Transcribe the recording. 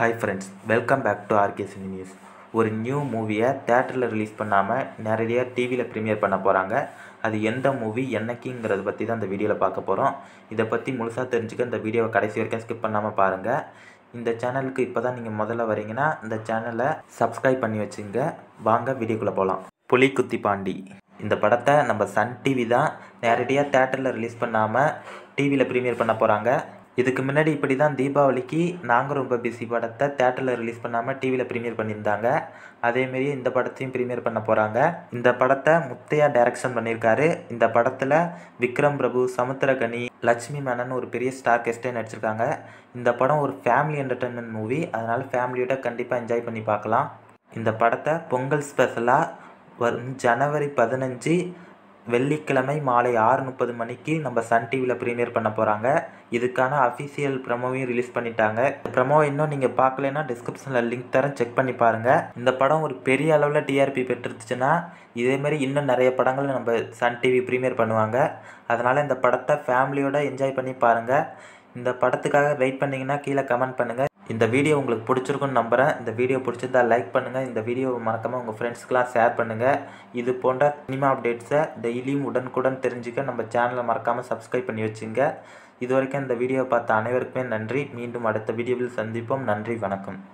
hi friends welcome back to RK cine news ஒரு new மூவியை தேட்டரில் ரிலீஸ் பண்ணாமல் நேரடியாக டிவியில் ப்ரீமியர் பண்ண போகிறாங்க அது எந்த மூவி என்னைக்குங்கிறத பற்றி தான் இந்த வீடியோவில் பார்க்க போகிறோம் இதை பற்றி முழுசாக தெரிஞ்சுக்க இந்த வீடியோவை கடைசி வரைக்கும் ஸ்கிப் பண்ணாமல் பாருங்கள் இந்த சேனலுக்கு இப்போ தான் நீங்கள் முதல்ல வரீங்கன்னா இந்த சேனலை சப்ஸ்கிரைப் பண்ணி வச்சுங்க வாங்க வீடியோக்குள்ளே போகலாம் புலிக்குத்தி பாண்டி இந்த படத்தை நம்ம சன் டிவி தான் நேரடியாக தேட்டரில் ரிலீஸ் பண்ணாமல் டிவியில் ப்ரீமியர் பண்ண போகிறாங்க இதுக்கு முன்னாடி இப்படி தான் தீபாவளிக்கு நாங்கள் ரொம்ப பிஸி படத்தை தேட்டரில் ரிலீஸ் பண்ணாமல் டிவியில் ப்ரீமியர் பண்ணியிருந்தாங்க அதேமாரி இந்த படத்தையும் ப்ரீமியர் பண்ண போகிறாங்க இந்த படத்தை முத்தையா டைரக்ஷன் பண்ணியிருக்காரு இந்த படத்தில் விக்ரம் பிரபு சமுத்திரகனி லட்சுமி மேனன் ஒரு பெரிய ஸ்டார் கெஸ்ட்டே நடிச்சிருக்காங்க இந்த படம் ஒரு ஃபேமிலி என்டர்டெயின்மெண்ட் மூவி அதனால் ஃபேமிலியோட கண்டிப்பாக என்ஜாய் பண்ணி பார்க்கலாம் இந்த படத்தை பொங்கல் ஸ்பெஷலாக வரும் ஜனவரி பதினஞ்சு வெள்ளிக்கிழமை மாலை ஆறு முப்பது மணிக்கு நம்ம சன் டிவியில் ப்ரீமியர் பண்ண போகிறாங்க இதுக்கான அஃபிஷியல் ப்ரமோவையும் ரிலீஸ் பண்ணிட்டாங்க ப்ரமோ இன்னும் நீங்கள் பார்க்கலன்னா டிஸ்கிரிப்ஷனில் லிங்க் தரேன் செக் பண்ணி பாருங்கள் இந்த படம் ஒரு பெரிய அளவில் டிஆர்பி பெற்றுச்சுன்னா இதேமாரி இன்னும் நிறைய படங்கள் நம்ம சன் டிவி ப்ரீமியர் பண்ணுவாங்க அதனால் இந்த படத்தை ஃபேமிலியோட என்ஜாய் பண்ணி பாருங்கள் இந்த படத்துக்காக வெயிட் பண்ணிங்கன்னா கீழே கமெண்ட் பண்ணுங்கள் இந்த வீடியோ உங்களுக்கு பிடிச்சிருக்குன்னு நம்புகிறேன் இந்த வீடியோ பிடிச்சிருந்தா லைக் பண்ணுங்கள் இந்த வீடியோவை மறக்காமல் உங்கள் ஃப்ரெண்ட்ஸ்க்கெலாம் ஷேர் பண்ணுங்கள் இது போன்ற சினிமா அப்டேட்ஸை டெய்லியும் உடனுக்குடன் தெரிஞ்சுக்க நம்ம சேனலை மறக்காமல் சப்ஸ்கிரைப் பண்ணி வச்சுங்க இது வரைக்கும் இந்த வீடியோவை பார்த்த அனைவருக்குமே நன்றி மீண்டும் அடுத்த வீடியோவில் சந்திப்போம் நன்றி வணக்கம்